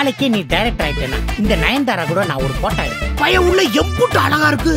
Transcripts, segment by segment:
நாளைக்கே நீ டைரக்டர் ஆயிட்டேன்னா இந்த நயன்தாரா கூட நான் ஒரு போட்டோ எடுப்பேன் பையன் உள்ள எம்புட்டு அழகா இருக்கு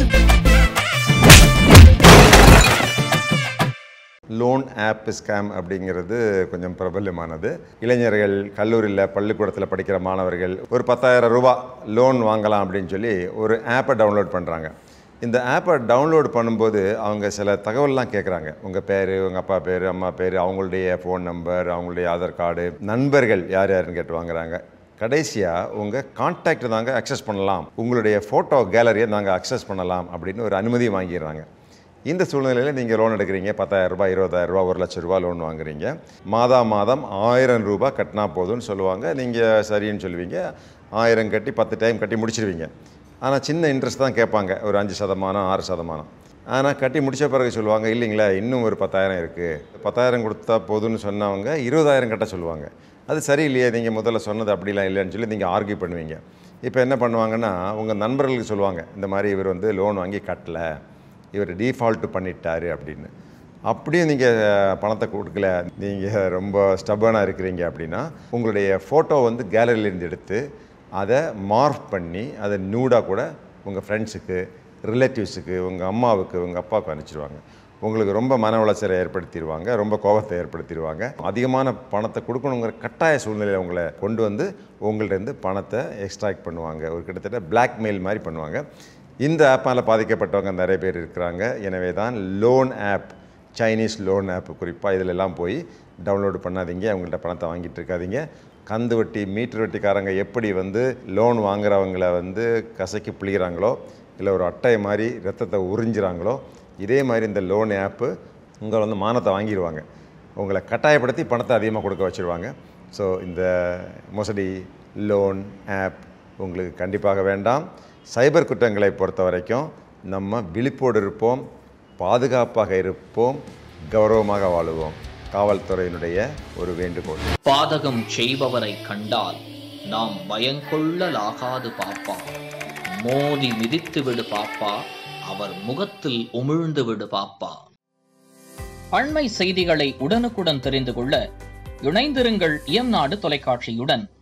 லோன் ஆப் ஸ்கேம் அப்படிங்கிறது கொஞ்சம் பிரபல்யமானது இளைஞர்கள் கல்லூரியில் பள்ளிக்கூடத்தில் படிக்கிற மாணவர்கள் ஒரு பத்தாயிரம் ரூபா லோன் வாங்கலாம் அப்படின்னு சொல்லி ஒரு ஆப்பை டவுன்லோட் பண்ணுறாங்க இந்த ஆப்பை டவுன்லோட் பண்ணும்போது அவங்க சில தகவல்லாம் கேட்குறாங்க உங்கள் பேர் உங்கள் அப்பா பேர் அம்மா பேர் அவங்களுடைய ஃபோன் நம்பர் அவங்களுடைய ஆதார் கார்டு நண்பர்கள் யார் யாருன்னு கேட்டு வாங்குறாங்க கடைசியாக உங்கள் கான்டாக்ட் தாங்க அக்சஸ் பண்ணலாம் உங்களுடைய ஃபோட்டோ கேலரியை நாங்கள் அக்சஸ் பண்ணலாம் அப்படின்னு ஒரு அனுமதி வாங்கிடுறாங்க இந்த சூழ்நிலையில் நீங்கள் லோன் எடுக்கிறீங்க பத்தாயிரம் ரூபாய் இருபதாயிரம் ரூபாய் ஒரு லட்ச ரூபா லோன் வாங்குறீங்க மாதா மாதம் ஆயிரம் ரூபாய் கட்டினா போதும்னு சொல்லுவாங்க நீங்கள் சரின்னு சொல்லுவீங்க ஆயிரம் கட்டி பத்து டைம் கட்டி முடிச்சிருவீங்க ஆனால் சின்ன இன்ட்ரெஸ்ட் தான் கேட்பாங்க ஒரு அஞ்சு சதமானம் ஆறு சதமானம் ஆனால் கட்டி முடிச்ச பிறகு சொல்லுவாங்க இல்லைங்களா இன்னும் ஒரு பத்தாயிரம் இருக்குது பத்தாயிரம் கொடுத்தா போதும்னு சொன்னவங்க இருபதாயிரம் கட்ட சொல்லுவாங்க அது சரியில்லையே நீங்கள் முதல்ல சொன்னது அப்படிலாம் இல்லைன்னு சொல்லி நீங்கள் ஆர்கியூ பண்ணுவீங்க இப்போ என்ன பண்ணுவாங்கன்னா உங்கள் நண்பர்களுக்கு சொல்லுவாங்க இந்த மாதிரி இவர் வந்து லோன் வாங்கி கட்டலை இவர் டீஃபால்ட்டு பண்ணிட்டாரு அப்படின்னு அப்படியும் நீங்கள் பணத்தை கொடுக்கல நீங்கள் ரொம்ப ஸ்டபனாக இருக்கிறீங்க அப்படின்னா உங்களுடைய ஃபோட்டோ வந்து கேலரியிலேருந்து எடுத்து அதை மார்க் பண்ணி அதை நியூடாக கூட உங்கள் ஃப்ரெண்ட்ஸுக்கு ரிலேட்டிவ்ஸுக்கு உங்கள் அம்மாவுக்கு உங்கள் அப்பாவுக்கு அனுப்பிச்சிடுவாங்க உங்களுக்கு ரொம்ப மன உளைச்சலை ஏற்படுத்திடுவாங்க ரொம்ப கோபத்தை ஏற்படுத்திடுவாங்க அதிகமான பணத்தை கொடுக்கணுங்கிற கட்டாய சூழ்நிலையில் உங்களை கொண்டு வந்து உங்கள்கிட்ட பணத்தை எக்ஸ்ட்ராக்ட் பண்ணுவாங்க ஒரு கிட்டத்தட்ட blackmail மாதிரி பண்ணுவாங்க இந்த ஆப்பால் பாதிக்கப்பட்டவங்க நிறைய பேர் இருக்கிறாங்க எனவே தான் loan app Chinese loan app குறிப்பாக இதில் எல்லாம் போய் டவுன்லோடு பண்ணாதீங்க அவங்கள்ட்ட பணத்தை வாங்கிட்டு இருக்காதீங்க கந்து வட்டி மீட்டர் வட்டிக்காரங்க எப்படி வந்து லோன் வாங்குறவங்கள வந்து கசக்கி பிழிகிறாங்களோ இல்லை ஒரு அட்டை மாதிரி ரத்தத்தை உறிஞ்சுறாங்களோ இதே மாதிரி இந்த லோன் ஆப்பு உங்களை வந்து மானத்தை வாங்கிடுவாங்க உங்களை கட்டாயப்படுத்தி பணத்தை அதிகமாக கொடுக்க வச்சுருவாங்க ஸோ இந்த மோசடி லோன் ஆப் உங்களுக்கு கண்டிப்பாக வேண்டாம் சைபர் குற்றங்களை பொறுத்த வரைக்கும் நம்ம விழிப்போடு இருப்போம் பாதுகாப்பாக இருப்போம் கௌரவமாக வாழுவோம் காவல்துறையினுடைய ஒரு வேண்டுகோள் பாதகம் செய்பவரை கண்டால் நாம் பயங்கொள்ளலாகாது பாப்பா மோதி மிதித்து விடு பாப்பா அவர் முகத்தில் உமிழ்ந்து விடு பாப்பா அண்மை செய்திகளை உடனுக்குடன் தெரிந்து கொள்ள இணைந்திருங்கள் இயம்நாடு தொலைக்காட்சியுடன்